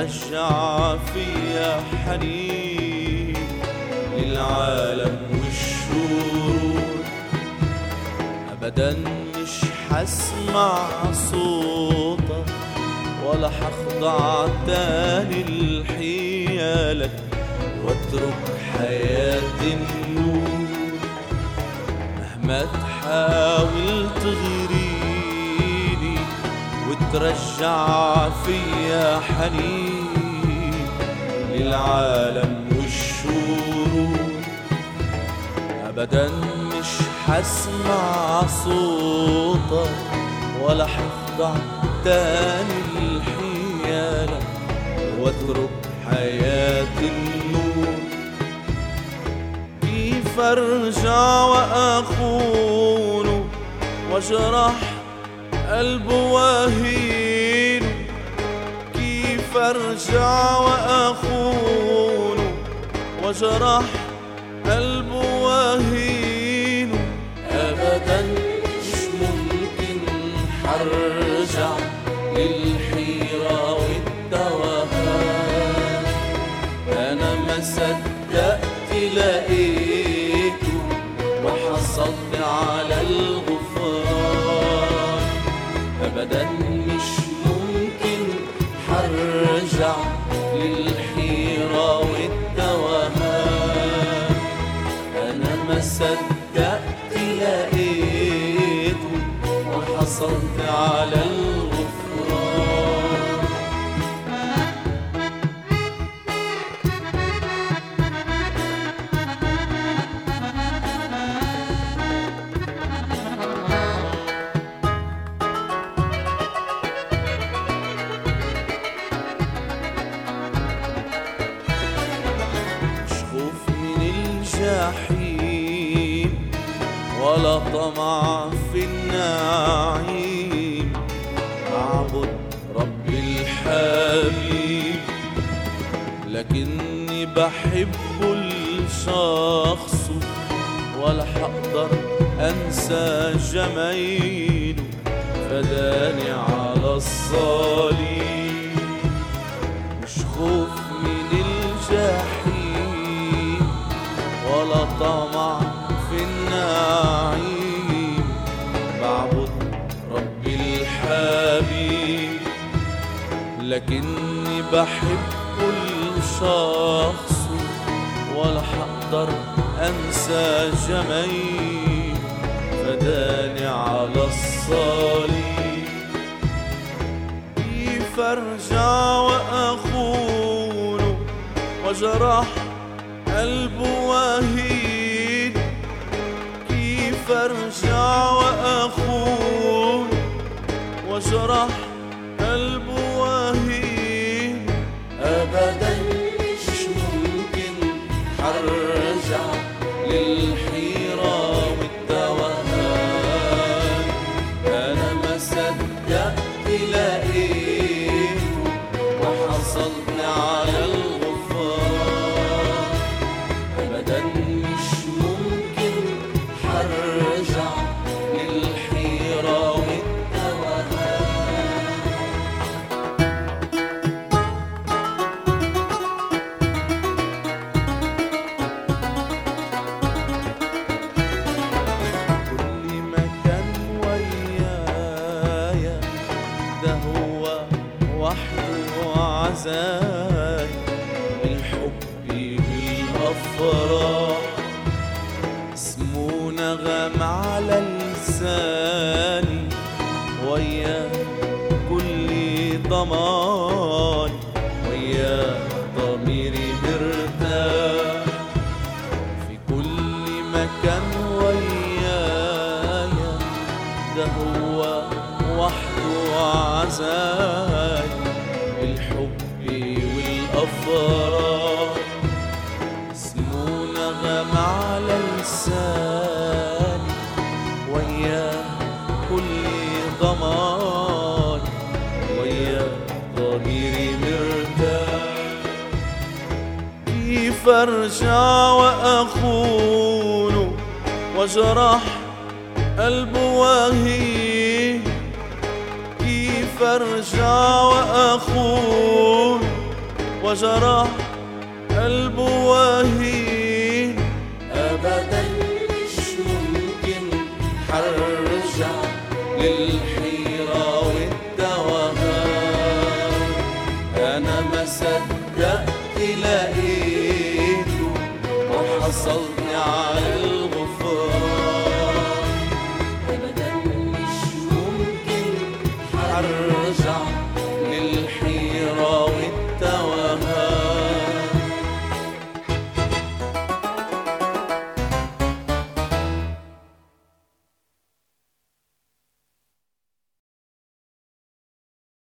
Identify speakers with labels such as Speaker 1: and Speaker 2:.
Speaker 1: وترجع فيا حنين للعالم والشرور أبدا مش حسمع صوتك ولا حخضع تاني لحيالك واترك حياتي النور مهما تحاول تغريني وترجع فيا حنين للعالم والشرور ابدا مش حسمع صوتك ولا حخضع تاني لحيالك واترك حياة النور كيف ارجع واخون واجرح قلب وهين كيف ارجع واخون واجرح قلب وهين ابدا مش ممكن حرجع للحيرة والتوهان انا ما صدقت لقيته وحصلت على الغفران ابدا مش ممكن حرجع للحيرة والتوهان انا ما صدقت لقيته وحصلت على الغفران مش خوف من الجحيم ولا طمع في النعيم أعبد رب الحبيب لكني بحب الشخص ولا حقدر أنسى جمايله فداني على الصليب مش خوف من الجحيم ولا طمع في النعيم بعبد ربي الحبيب لكني بحب الشخص ولا حقدر انسى جمايل فداني على الصليب كيف ارجع واخونه وجرح قلب وهيد كيف ارجع واخون وجرح قلب وهيد ابدا مش ممكن حرجع للحيرة والتوهان انا ما صدقت لقيته وحصلت على الغفران ابدا مش ممكن حرجع للحيرة والتوهان كل مكان ويايا ده هو وحده عزاي بالحب بالأفراح اسمه نغم على لساني ويا كل ضمان ويا ضميري مرتاح في كل مكان ويايا ده هو وحده عزاي بالحب والأفراح اسمه نغم على لساني ويا كل ضمان ويا ضميري مرتاح كيف ارجع واخونه وجرح قلب وهي كيف ارجع واخون وجرح قلبه وهي